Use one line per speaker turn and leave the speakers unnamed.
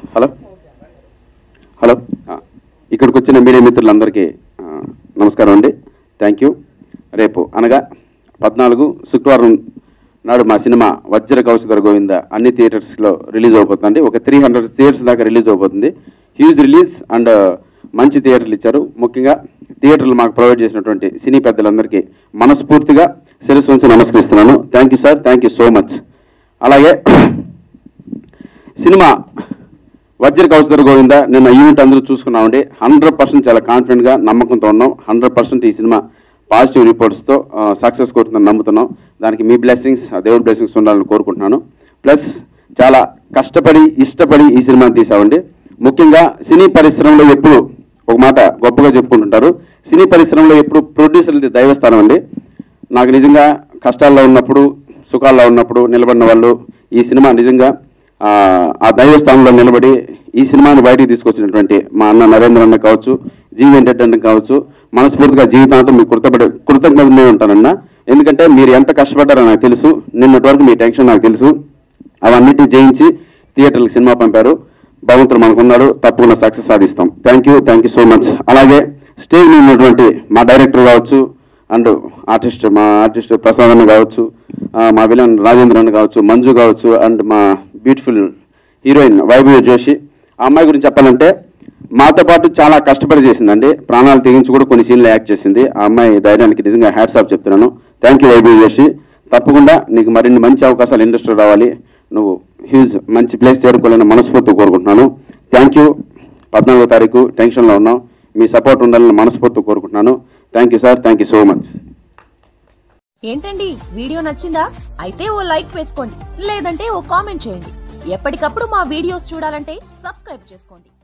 hello hello ఆ, ఇక్కడికి వచ్చిన మీడియా మిత్రులందరికీ ఆ, నమస్కారం అండి థ్యాంక్ యూ రేపు అనగా పద్నాలుగు శుక్రవారం నాడు మా సినిమా వజ్ర కౌశధర గోవింద అన్ని థియేటర్స్లో రిలీజ్ అవబోతుందండి ఒక త్రీ హండ్రెడ్ థియేటర్స్ దాకా రిలీజ్ అవబోతుంది హ్యూజ్ రిలీజ్ అండ్ మంచి థియేటర్లు ఇచ్చారు ముఖ్యంగా థియేటర్లు మాకు ప్రొవైడ్ చేసినటువంటి సినీ పెద్దలందరికీ మనస్ఫూర్తిగా శిరస్సు వంచి నమస్కరిస్తున్నాను thank you sir thank you so much అలాగే సినిమా వజ్ర కౌశధర గోవింద నిన్న యూనిట్ అందరూ చూసుకున్నామండి హండ్రెడ్ పర్సెంట్ చాలా కాన్ఫిడెంట్గా నమ్మకంతో ఉన్నాం హండ్రెడ్ పర్సెంట్ ఈ సినిమా పాజిటివ్ రిపోర్ట్స్తో సక్సెస్ కోరుతుందని నమ్ముతున్నాం దానికి మీ బ్లెస్సింగ్స్ దేవుడి బ్లెస్సింగ్స్ ఉండాలని కోరుకుంటున్నాను ప్లస్ చాలా కష్టపడి ఇష్టపడి ఈ సినిమాని తీసామండి ముఖ్యంగా సినీ పరిశ్రమలో ఎప్పుడు ఒక మాట గొప్పగా చెప్పుకుంటుంటారు సినీ పరిశ్రమలో ఎప్పుడు ప్రొడ్యూసర్ది దైవస్థానం అండి నాకు నిజంగా కష్టాల్లో ఉన్నప్పుడు సుఖాల్లో ఉన్నప్పుడు నిలబడిన వాళ్ళు ఈ సినిమా నిజంగా ఆ, ఆ దైవస్థానంలో నిలబడి ఈ సినిమాని బయటికి తీసుకొచ్చినటువంటి మా అన్న నరేంద్ర అన్న కావచ్చు జీవి ఎంటర్టైన్మెంట్ కావచ్చు మనస్ఫూర్తిగా జీవితాంతం మీకు కృతపడి కృతజ్ఞతనే ఉంటానన్న ఎందుకంటే మీరు ఎంత కష్టపడ్డారో నాకు తెలుసు నిన్నటి వరకు మీ టెన్షన్ నాకు తెలుసు అవన్నిటిని జయించి థియేటర్లకు సినిమా పంపారు భగవంతుడు మనకున్నాడు తప్పకుండా సక్సెస్ సాధిస్తాం thank you thank you so much అలాగే స్టేజ్ మీద ఉన్నటువంటి మా డైరెక్టర్ కావచ్చు అండ్ ఆర్టిస్ట్ మా ఆర్టిస్ట్ ప్రసాద్ అన్న కావచ్చు ఆ, మా విలన్ రాజేంద్ర అన్న కావచ్చు మంజు కావచ్చు అండ్ మా బ్యూటిఫుల్ హీరోయిన్ వైభవి జోషి ఆ అమ్మాయి గురించి చెప్పాలంటే మాతో పాటు చాలా కష్టపడి చేసిందండి ప్రాణాలు తెగించి కూడా కొన్ని సీన్లు యాక్ట్ చేసింది ఆ అమ్మాయి ధైర్యానికి నిజంగా హ్యాట్స్ ఆఫ్ చెప్తున్నాను థ్యాంక్ యూ వైభవి జోషి తప్పకుండా నీకు మరిన్ని మంచి అవకాశాలు ఇండస్ట్రీ రావాలి నువ్వు హ్యూజ్ మంచి ప్లేస్ చేరుకోవాలని మనస్ఫూర్తి కోరుకుంటున్నాను థ్యాంక్ యూ పద్నాలుగో తారీఖు టెన్షన్లో ఉన్నాం మీ సపోర్ట్ ఉండాలని మనస్ఫూర్తి కోరుకుంటున్నాను thank you sir thank you so much
ఏంటండి వీడియో నచ్చిందా అయితే ఓ లైక్ వేసుకోండి లేదంటే ఓ కామెంట్ చేయండి ఎప్పటికప్పుడు మా వీడియోస్ చూడాలంటే సబ్స్క్రైబ్ చేసుకోండి